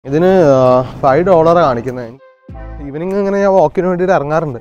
ഇതിന് ഫൈവ് ഡോളറാണ് കാണിക്കുന്നത് ഈവനിങ് ഇങ്ങനെ ഞാൻ വാക്കിന് വേണ്ടിയിട്ട് ഇറങ്ങാറുണ്ട്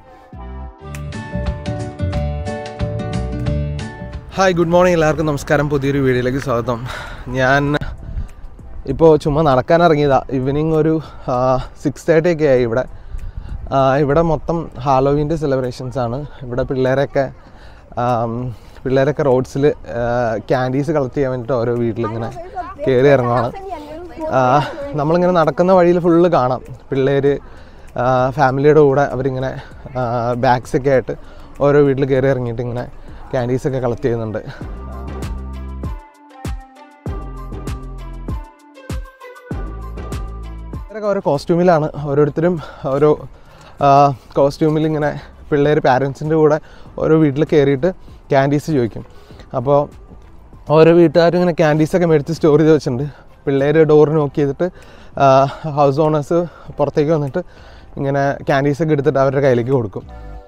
ഹായ് ഗുഡ് മോർണിംഗ് എല്ലാവർക്കും നമസ്കാരം പുതിയൊരു വീഡിയോയിലേക്ക് സ്വാഗതം ഞാൻ ഇപ്പോൾ ചുമ്മാ നടക്കാൻ ഇറങ്ങിയതാ ഈവനിങ് ഒരു സിക്സ് തേർട്ടി ഒക്കെ ആയി ഇവിടെ ആ, ഇവിടെ മൊത്തം ഹാലോവീൻ്റെ സെലിബ്രേഷൻസ് ആണ് ഇവിടെ പിള്ളേരൊക്കെ ആം, പിള്ളേരൊക്കെ റോഡ്സിൽ ക്യാൻഡീസ് കളക്ട് ചെയ്യാൻ വേണ്ടിയിട്ട് ഓരോ വീട്ടിലിങ്ങനെ കയറി ഇറങ്ങുവാണ് ആ, നമ്മളിങ്ങനെ നടക്കുന്ന വഴിയിൽ ഫുള്ള് കാണാം പിള്ളേർ ഫാമിലിയുടെ കൂടെ അവരിങ്ങനെ ബാഗ്സ് ഒക്കെ ആയിട്ട് ഓരോ വീട്ടിൽ കയറി ഇറങ്ങിയിട്ട് ഇങ്ങനെ ക്യാൻഡീസ് ഒക്കെ കളക്ട് ചെയ്യുന്നുണ്ട് ഇവരൊക്കെ ഓരോ കോസ്റ്റ്യൂമിലാണ് ഓരോരുത്തരും ഓരോ കോസ്റ്റ്യൂമിൽ ഇങ്ങനെ പിള്ളേർ പാരൻസിൻ്റെ കൂടെ ഓരോ വീട്ടിൽ കയറിയിട്ട് ക്യാൻഡീസ് ചോദിക്കും അപ്പോൾ ഓരോ വീട്ടുകാരും ഇങ്ങനെ ക്യാൻഡീസൊക്കെ മേടിച്ച് സ്റ്റോർ ചെയ്ത് വെച്ചിട്ടുണ്ട് പിള്ളേർ ഡോർ നോക്ക് ചെയ്തിട്ട് ഹൗസ് ഓണേഴ്സ് പുറത്തേക്ക് വന്നിട്ട് ഇങ്ങനെ ക്യാൻഡീസൊക്കെ എടുത്തിട്ട് അവരുടെ കയ്യിലേക്ക് കൊടുക്കും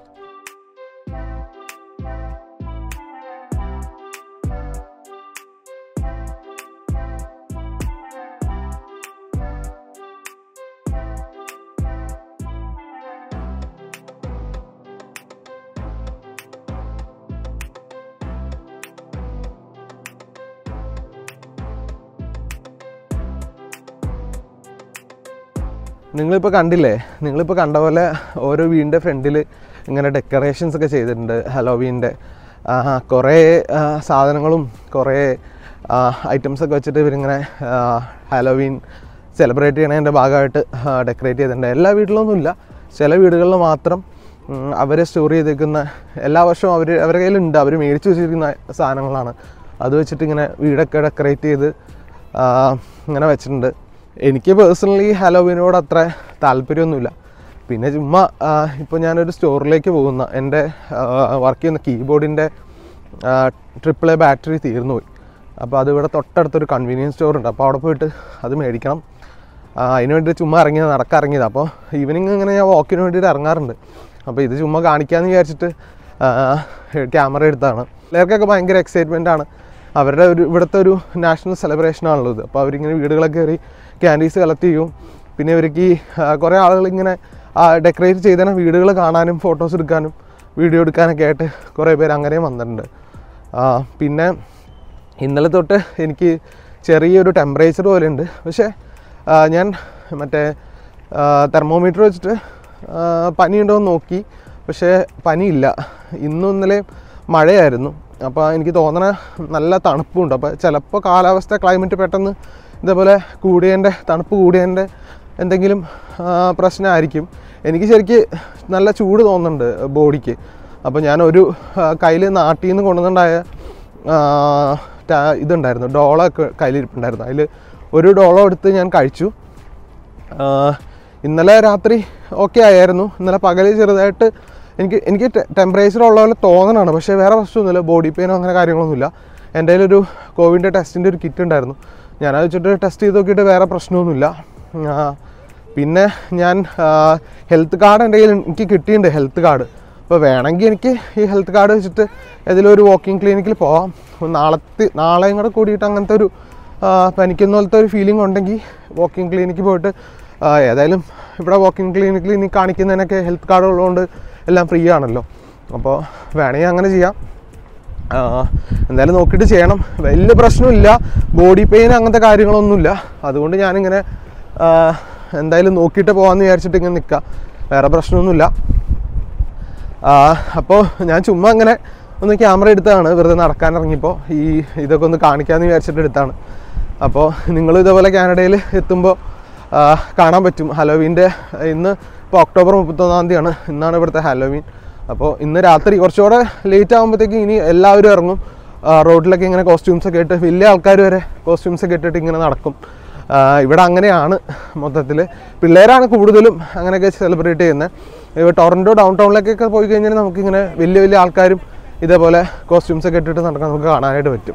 നിങ്ങളിപ്പോൾ കണ്ടില്ലേ നിങ്ങളിപ്പോൾ കണ്ട പോലെ ഓരോ വീടിൻ്റെ ഫ്രണ്ടിൽ ഇങ്ങനെ ഡെക്കറേഷൻസ് ഒക്കെ ചെയ്തിട്ടുണ്ട് ഹലോവീൻ്റെ കുറേ ആ, സാധനങ്ങളും കുറേ ഐറ്റംസ് ഒക്കെ വെച്ചിട്ട് ഇവരിങ്ങനെ ഹലോവീൻ സെലിബ്രേറ്റ് ചെയ്യണതിൻ്റെ ഭാഗമായിട്ട് ഡെക്കറേറ്റ് ചെയ്തിട്ടുണ്ട് എല്ലാ വീട്ടിലൊന്നുമില്ല ചില വീടുകളിൽ മാത്രം ഉം, അവരെ സ്റ്റോർ ചെയ്തേക്കുന്ന എല്ലാ വർഷവും അവർ അവരുടെ കയ്യിലുണ്ട് അവർ മേടിച്ച് വെച്ചിരിക്കുന്ന സാധനങ്ങളാണ് അത് വെച്ചിട്ട് ഇങ്ങനെ വീടൊക്കെ ഡെക്കറേറ്റ് ചെയ്ത് ആ, ഇങ്ങനെ വെച്ചിട്ടുണ്ട് എനിക്ക് പേഴ്സണലി ഹലോവിനോട് അത്ര താല്പര്യമൊന്നുമില്ല പിന്നെ ചുമ്മാ ഇപ്പോൾ ഞാനൊരു സ്റ്റോറിലേക്ക് പോകുന്ന എൻ്റെ വർക്ക് ചെയ്യുന്ന കീബോർഡിൻ്റെ ട്രിപ്പിൾ എ ബാറ്ററി തീർന്നു പോയി അപ്പോൾ അത് ഇവിടെ തൊട്ടടുത്തൊരു കൺവീനിയൻസ് സ്റ്റോർ ഉണ്ട് അപ്പോൾ അവിടെ പോയിട്ട് അത് മേടിക്കണം ആ, അതിന് വേണ്ടി ചുമ്മാ ഇറങ്ങിയത് നടക്കാൻ ഇറങ്ങിയത് അപ്പോൾ ഈവനിങ് ഇങ്ങനെ ഞാൻ വാക്കിന് വേണ്ടിയിട്ട് ഇറങ്ങാറുണ്ട് അപ്പോൾ ഇത് ചുമ്മാ കാണിക്കാമെന്ന് വിചാരിച്ചിട്ട് ക്യാമറ എടുത്താണ് പിള്ളേർക്കൊക്കെ ഭയങ്കര എക്സൈറ്റ്മെൻ്റ് ആണ് അവരുടെ ഒരു ഇവിടുത്തെ ഒരു നാഷണൽ സെലിബ്രേഷൻ ആണല്ലോ ഇത് അപ്പോൾ അവരിങ്ങനെ വീടുകളൊക്കെ കയറി ക്യാൻഡീസ് കളക്ട് ചെയ്യും പിന്നെ ഇവർക്ക് ഈ ആ, കുറേ ആളുകൾ ഇങ്ങനെ ഡെക്കറേറ്റ് ചെയ്തതിനെ വീടുകൾ കാണാനും ഫോട്ടോസ് എടുക്കാനും വീഡിയോ എടുക്കാനൊക്കെ ആയിട്ട് കുറേ പേര് അങ്ങനെയും വന്നിട്ടുണ്ട് ആ, പിന്നെ ഇന്നലെ തൊട്ട് എനിക്ക് ചെറിയൊരു ടെമ്പറേച്ചർ പോലെ ഉണ്ട് പക്ഷേ ആ, ഞാൻ മറ്റേ തെർമോമീറ്റർ വെച്ചിട്ട് ആ, പനിയുണ്ടോ എന്ന് നോക്കി പക്ഷേ പനിയില്ല ഇന്നും ഇന്നലെ മഴയായിരുന്നു അപ്പോൾ എനിക്ക് തോന്നണ നല്ല തണുപ്പുണ്ട് അപ്പോൾ ചിലപ്പോൾ കാലാവസ്ഥ ക്ലൈമറ്റ് പെട്ടെന്ന് ഇതേപോലെ കൂടിയതിൻ്റെ തണുപ്പ് കൂടിയതിൻ്റെ എന്തെങ്കിലും ആ, പ്രശ്നമായിരിക്കും എനിക്ക് ശരിക്ക് നല്ല ചൂട് തോന്നുന്നുണ്ട് ബോഡിക്ക് അപ്പോൾ ഞാൻ ഒരു കയ്യിൽ നാട്ടിൽ നിന്ന് കൊണ്ടുവന്നുണ്ടായ ആ, ടാ- ഇതുണ്ടായിരുന്നു ഡോളൊക്കെ കയ്യിലിരിപ്പുണ്ടായിരുന്നു അതിൽ ഒരു ഡോളോ എടുത്ത് ഞാൻ കഴിച്ചു ആ, ഇന്നലെ രാത്രി ഓക്കെ ആയിരുന്നു ഇന്നലെ പകൽ ചെറുതായിട്ട് എനിക്ക് എനിക്ക് ടെമ്പറേച്ചർ ഉള്ള പോലെ തോന്നണാണ് പക്ഷേ വേറെ പ്രശ്നമൊന്നുമില്ല ബോഡി പെയിനോ അങ്ങനെ കാര്യങ്ങളൊന്നുമില്ല എൻ്റെ കയ്യിലൊരു കോവിഡിൻ്റെ ടെസ്റ്റിൻ്റെ ഒരു കിറ്റ് ഉണ്ടായിരുന്നു ഞാനത് വെച്ചിട്ട് ടെസ്റ്റ് ചെയ്ത് നോക്കിയിട്ട് വേറെ പ്രശ്നമൊന്നുമില്ല ആ, പിന്നെ ഞാൻ ഹെൽത്ത് കാർഡ് എൻ്റെ കയ്യിൽ എനിക്ക് കിട്ടിയിട്ടുണ്ട് ഹെൽത്ത് കാർഡ് അപ്പോൾ വേണമെങ്കിൽ എനിക്ക് ഈ ഹെൽത്ത് കാർഡ് വെച്ചിട്ട് ഏതെങ്കിലും ഒരു വാക്കിംഗ് ക്ലിനിക്കിൽ പോവാം നാളത്തെ നാളെയും കൂടെ കൂടിയിട്ട് അങ്ങനത്തെ ഒരു ആ, പനിക്കുന്ന പോലത്തെ ഒരു ഫീലിംഗ് ഉണ്ടെങ്കിൽ വാക്കിംഗ് ക്ലിനിക്കിൽ പോയിട്ട് ആ, ഏതായാലും ഇവിടെ വാക്കിംഗ് ക്ലിനിക്കിൽ ഇനി കാണിക്കുന്നതിനൊക്കെ ഹെൽത്ത് കാർഡ് ഉള്ളതുകൊണ്ട് എല്ലാം ഫ്രീ ആണല്ലോ അപ്പോൾ വേണമെങ്കിൽ അങ്ങനെ ചെയ്യാം ആ, എന്തായാലും നോക്കിയിട്ട് ചെയ്യണം വലിയ പ്രശ്നമില്ല ബോഡി പെയിൻ അങ്ങനത്തെ കാര്യങ്ങളൊന്നുമില്ല അതുകൊണ്ട് ഞാനിങ്ങനെ ആ, എന്തായാലും നോക്കിയിട്ട് പോകാമെന്ന് വിചാരിച്ചിട്ട് ഇങ്ങനെ നിൽക്കാം വേറെ പ്രശ്നമൊന്നുമില്ല അപ്പോൾ ഞാൻ ചുമ്മാ അങ്ങനെ ഒന്ന് ക്യാമറ എടുത്തതാണ് വെറുതെ നടക്കാൻ ഇറങ്ങിയപ്പോൾ ഈ ഇതൊക്കെ ഒന്ന് കാണിക്കാമെന്ന് വിചാരിച്ചിട്ട് എടുത്താണ് അപ്പോൾ നിങ്ങൾ ഇതേപോലെ കാനഡയിൽ എത്തുമ്പോൾ കാണാൻ പറ്റും ഹലോവീൻ്റെ ഇന്ന് ഇപ്പോൾ ഒക്ടോബർ മുപ്പത്തൊന്നാം തീയതിയാണ് ഇന്നാണ് ഇവിടുത്തെ ഹലോവീൻ അപ്പോൾ ഇന്ന് രാത്രി കുറച്ചുകൂടെ ലേറ്റ് ആകുമ്പോഴത്തേക്കും ഇനി എല്ലാവരും ഇറങ്ങും ആ, റോഡിലൊക്കെ ഇങ്ങനെ കോസ്റ്റ്യൂംസ് ഒക്കെ ഇട്ട് വലിയ ആൾക്കാർ വരെ കോസ്റ്റ്യൂംസ് ഒക്കെ ഇട്ടിട്ട് ഇങ്ങനെ നടക്കും ആ, ഇവിടെ അങ്ങനെയാണ് മൊത്തത്തിൽ പിള്ളേരാണ് കൂടുതലും അങ്ങനെയൊക്കെ സെലിബ്രേറ്റ് ചെയ്യുന്നത് ഇപ്പോൾ ടൊറൻറ്റോ ഡൗൺ ടൗണിലേക്കൊക്കെ പോയി കഴിഞ്ഞാൽ നമുക്കിങ്ങനെ വലിയ വലിയ ആൾക്കാരും ഇതേപോലെ കോസ്റ്റ്യൂംസ് ഒക്കെ ഇട്ടിട്ട് നടക്കാൻ നമുക്ക് കാണാനായിട്ട് പറ്റും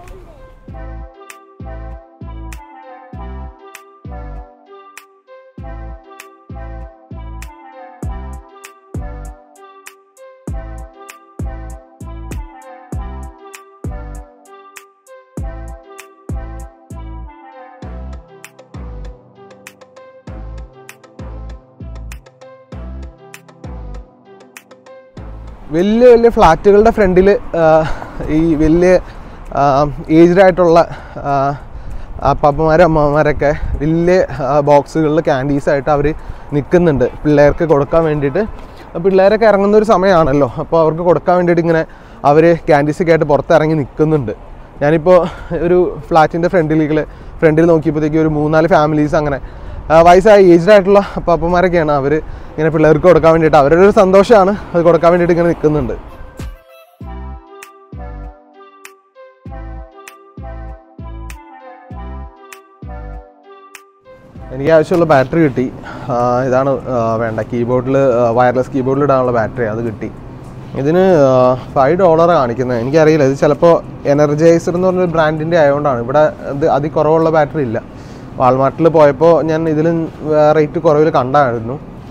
വലിയ വലിയ ഫ്ലാറ്റുകളുടെ ഫ്രണ്ടിൽ ഈ വലിയ ഏജ്ഡ് ആയിട്ടുള്ള ആ, അപ്പാപ്പന്മാരും അമ്മമാരൊക്കെ വലിയ ബോക്സുകളിൽ ക്യാൻഡീസായിട്ട് അവർ നിൽക്കുന്നുണ്ട് പിള്ളേർക്ക് കൊടുക്കാൻ വേണ്ടിയിട്ട് അപ്പോൾ പിള്ളേരൊക്കെ ഇറങ്ങുന്ന ഒരു സമയമാണല്ലോ അപ്പോൾ അവർക്ക് കൊടുക്കാൻ വേണ്ടിയിട്ട് ഇങ്ങനെ അവർ ക്യാൻഡീസൊക്കെ ആയിട്ട് പുറത്തിറങ്ങി നിൽക്കുന്നുണ്ട് ഞാനിപ്പോൾ ഒരു ഫ്ലാറ്റിൻ്റെ ഫ്രണ്ടിലേക്ക് ഫ്രണ്ടിൽ നോക്കിയപ്പോഴത്തേക്ക് ഒരു മൂന്നാല് ഫാമിലീസ് അങ്ങനെ ആ, വയസ്സായ ഏജ്ഡ് ആയിട്ടുള്ള അപ്പാപ്പന്മാരൊക്കെയാണ് അവർ ഇങ്ങനെ പിള്ളേർക്ക് കൊടുക്കാൻ വേണ്ടിയിട്ട് അവരുടെ ഒരു സന്തോഷമാണ് അത് കൊടുക്കാൻ വേണ്ടിയിട്ട് ഇങ്ങനെ നിൽക്കുന്നുണ്ട് എനിക്ക് ആവശ്യമുള്ള ബാറ്ററി കിട്ടി ആ, ഇതാണ് ആ, വേണ്ട കീബോർഡിൽ വയർലെസ് കീബോർഡിൽ ഇടാനുള്ള ബാറ്ററി അത് കിട്ടി ഇതിന് ഫൈവ് ഡോളർ കാണിക്കുന്നത് എനിക്കറിയില്ല ഇത് ചിലപ്പോൾ എനർജൈസർ എന്ന് പറഞ്ഞൊരു ബ്രാൻഡിൻ്റെ ആയതുകൊണ്ടാണ് ഇവിടെ ഇത് അതി കുറവുള്ള ബാറ്ററി ഇല്ല വാൾമാർട്ടിൽ പോയപ്പോൾ ഞാൻ ഇതിലും റേറ്റ് കുറവിൽ കണ്ടായിരുന്നു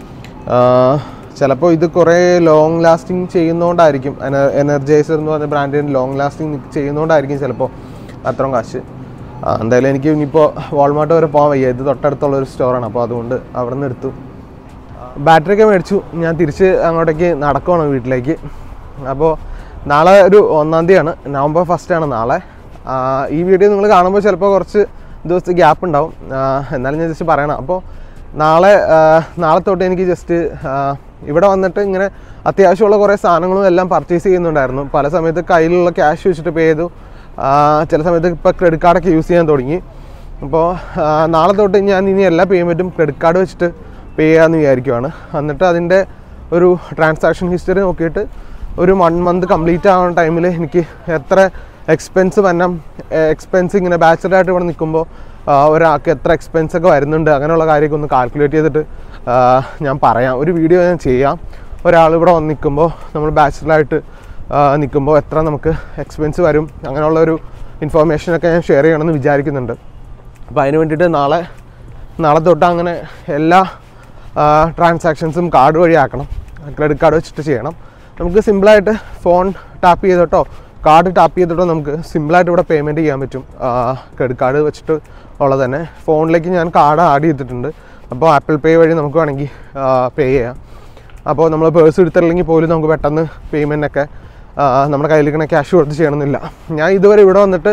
ചിലപ്പോൾ ഇത് കുറേ ലോങ് ലാസ്റ്റിംഗ് ചെയ്യുന്നതുകൊണ്ടായിരിക്കും എനർജൈസർ എന്ന് പറഞ്ഞ ബ്രാൻഡിന് ലോങ് ലാസ്റ്റിംഗ് ചെയ്യുന്നതുകൊണ്ടായിരിക്കും ചിലപ്പോൾ അത്രയും കാശ് ആ, എന്തായാലും എനിക്ക് ഇനിയിപ്പോൾ വാൾമാർട്ട് വരെ പോകാൻ വയ്യ ഇത് തൊട്ടടുത്തുള്ള ഒരു സ്റ്റോറാണ് അപ്പോൾ അതുകൊണ്ട് അവിടെ നിന്ന് എടുത്തു ബാറ്ററി ഒക്കെ മേടിച്ചു ഞാൻ തിരിച്ച് അങ്ങോട്ടേക്ക് നടക്കുവാണ് വീട്ടിലേക്ക് അപ്പോൾ നാളെ ഒരു ഒന്നാം തീയതിയാണ് നവംബർ ഫസ്റ്റാണ് നാളെ ആ, ഈ വീഡിയോ നിങ്ങൾ കാണുമ്പോൾ ചിലപ്പോൾ കുറച്ച് ദിവസത്തെ ഗ്യാപ്പ് ഉണ്ടാവും ആ, എന്നാലും ഞാൻ ജസ്റ്റ് പറയണം അപ്പോൾ നാളെ ആ, നാളെ തൊട്ട് എനിക്ക് ജസ്റ്റ് ഇവിടെ വന്നിട്ട് ഇങ്ങനെ അത്യാവശ്യമുള്ള കുറേ സാധനങ്ങളും എല്ലാം പർച്ചേസ് ചെയ്യുന്നുണ്ടായിരുന്നു പല സമയത്ത് കയ്യിലുള്ള ക്യാഷ് വെച്ചിട്ട് പേ ചെയ്തു ആ, ചില സമയത്ത് ഇപ്പോൾ ക്രെഡിറ്റ് കാർഡൊക്കെ യൂസ് ചെയ്യാൻ തുടങ്ങി അപ്പോൾ ആ, നാളെ തൊട്ട് ഞാൻ ഇനി എല്ലാ പേയ്മെൻറ്റും ക്രെഡിറ്റ് കാർഡ് വെച്ചിട്ട് പേ ചെയ്യാമെന്ന് വിചാരിക്കുവാണ് എന്നിട്ട് അതിൻ്റെ ഒരു ട്രാൻസാക്ഷൻ ഹിസ്റ്ററി നോക്കിയിട്ട് ഒരു വൺ മന്ത് കംപ്ലീറ്റ് ആവുന്ന ടൈമിൽ എനിക്ക് എത്ര എക്സ്പെൻസ് വന്നം എക്സ്പെൻസ് ഇങ്ങനെ ബാച്ചലറായിട്ട് ഇവിടെ നിൽക്കുമ്പോൾ ഒരാൾക്ക് എത്ര എക്സ്പെൻസ് ഒക്കെ വരുന്നുണ്ട് അങ്ങനെയുള്ള കാര്യമൊക്കെ ഒന്ന് കാൽക്കുലേറ്റ് ചെയ്തിട്ട് ആ, ഞാൻ പറയാം ഒരു വീഡിയോ ഞാൻ ചെയ്യാം ഒരാൾ ഇവിടെ വന്ന് നിൽക്കുമ്പോൾ നമ്മൾ ബാച്ചലറായിട്ട് നിൽക്കുമ്പോൾ എത്ര നമുക്ക് എക്സ്പെൻസ് വരും അങ്ങനെയുള്ള ഒരു ഇൻഫോർമേഷനൊക്കെ ഞാൻ ഷെയർ ചെയ്യണമെന്ന് വിചാരിക്കുന്നുണ്ട് അപ്പോൾ അതിന് വേണ്ടിയിട്ട് നാളെ നാളെ തൊട്ട് അങ്ങനെ എല്ലാ ട്രാൻസാക്ഷൻസും കാർഡ് വഴി ആക്കണം ക്രെഡിറ്റ് കാർഡ് വെച്ചിട്ട് ചെയ്യണം നമുക്ക് സിമ്പിളായിട്ട് ഫോൺ ടാപ്പ് ചെയ്തിട്ടോ കാർഡ് ടാപ്പ് ചെയ്തിട്ടോ നമുക്ക് സിമ്പിളായിട്ട് ഇവിടെ പേയ്മെൻറ്റ് ചെയ്യാൻ പറ്റും ക്രെഡിറ്റ് കാർഡ് വെച്ചിട്ട് ഉള്ളത് തന്നെ ഫോണിലേക്ക് ഞാൻ കാർഡ് ആഡ് ചെയ്തിട്ടുണ്ട് അപ്പോൾ ആപ്പിൾ പേ വഴി നമുക്ക് വേണമെങ്കിൽ പേ ചെയ്യാം അപ്പോൾ നമ്മൾ പേഴ്സ് എടുത്തില്ലെങ്കിൽ പോലും നമുക്ക് പെട്ടെന്ന് പേയ്മെൻ്റ് ഒക്കെ ആ, നമ്മുടെ കയ്യിലിരിക്കണ ക്യാഷ് കൊടുത്ത് ചെയ്യണമെന്നില്ല ഞാൻ ഇതുവരെ ഇവിടെ വന്നിട്ട്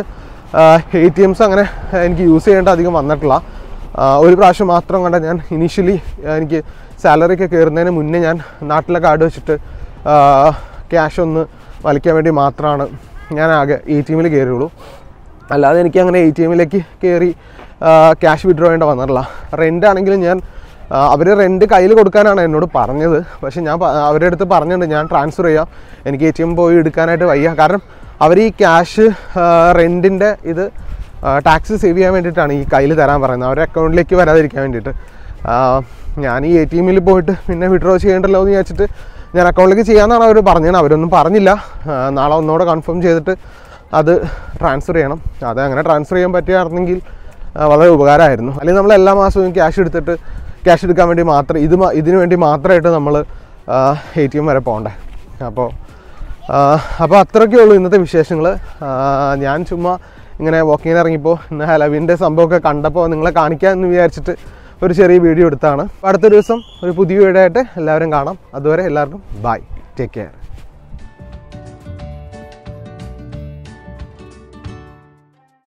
എ ടി എംസ് അങ്ങനെ എനിക്ക് യൂസ് ചെയ്യേണ്ട അധികം വന്നിട്ടില്ല ആ, ഒരു പ്രാവശ്യം മാത്രം കണ്ട ഞാൻ ഇനീഷ്യലി എനിക്ക് സാലറി ഒക്കെ കയറുന്നതിന് മുന്നേ ഞാൻ നാട്ടിലെ കാർഡ് വെച്ചിട്ട് ക്യാഷ് ഒന്ന് വലിക്കാൻ വേണ്ടി മാത്രമാണ് ഞാൻ ആകെ എ ടി എമ്മിൽ കയറിയുള്ളൂ അല്ലാതെ എനിക്ക് അങ്ങനെ എ ടി എമ്മിലേക്ക് കയറി ക്യാഷ് വിഡ്രോ ചെയ്യേണ്ട വന്നിട്ടില്ല റെൻ്റ് ആണെങ്കിലും ഞാൻ അവർ റെൻറ്റ് കയ്യിൽ കൊടുക്കാനാണ് എന്നോട് പറഞ്ഞത് പക്ഷേ ഞാൻ പ- അവരുടെ അടുത്ത് പറഞ്ഞിട്ടുണ്ട് ഞാൻ ട്രാൻസ്ഫർ ചെയ്യാം എനിക്ക് എ ടി എം പോയി എടുക്കാനായിട്ട് വയ്യ കാരണം അവർ ഈ ക്യാഷ് റെൻറ്റിൻ്റെ ഇത് ടാക്സ് സേവ് ചെയ്യാൻ വേണ്ടിയിട്ടാണ് ഈ കയ്യിൽ തരാൻ പറയുന്നത് അവരുടെ അക്കൗണ്ടിലേക്ക് വരാതിരിക്കാൻ വേണ്ടിയിട്ട് ആ, ഞാൻ ഈ എ ടി എമ്മിൽ പോയിട്ട് പിന്നെ വിഡ്രോ ചെയ്യേണ്ടല്ലോ എന്ന് വിചാരിച്ചിട്ട് ഞാൻ അക്കൗണ്ടിലേക്ക് ചെയ്യാമെന്നാണ് അവർ പറഞ്ഞത് അവരൊന്നും പറഞ്ഞില്ല ആ, നാളെ ഒന്നുകൂടെ കൺഫേം ചെയ്തിട്ട് അത് ട്രാൻസ്ഫർ ചെയ്യണം അത് അങ്ങനെ ട്രാൻസ്ഫർ ചെയ്യാൻ പറ്റുകയായിരുന്നെങ്കിൽ ആ, വളരെ ഉപകാരമായിരുന്നു അല്ലെങ്കിൽ നമ്മൾ എല്ലാ മാസവും ക്യാഷ് എടുത്തിട്ട് ക്യാഷ് എടുക്കാൻ വേണ്ടി മാത്രം ഇത് മ- ഇതിന് വേണ്ടി മാത്രമായിട്ട് നമ്മൾ എ ടി എം വരെ പോകണ്ടേ അപ്പോൾ അപ്പോൾ അത്രയൊക്കെ ഉള്ളൂ ഇന്നത്തെ വിശേഷങ്ങൾ ഞാൻ ചുമ്മാ ഇങ്ങനെ വാക്കിങ്ങിന് ഇറങ്ങിയപ്പോൾ ഇന്ന് ഹലവിൻ്റെ സംഭവമൊക്കെ കണ്ടപ്പോൾ നിങ്ങളെ കാണിക്കാമെന്ന് വിചാരിച്ചിട്ട് ഒരു ചെറിയ വീഡിയോ എടുത്താണ് അപ്പോൾ അടുത്ത ദിവസം ഒരു പുതിയ വീഡിയോ ആയിട്ട് എല്ലാവരും കാണാം അതുവരെ എല്ലാവർക്കും ബൈ ടേക്ക് കെയർ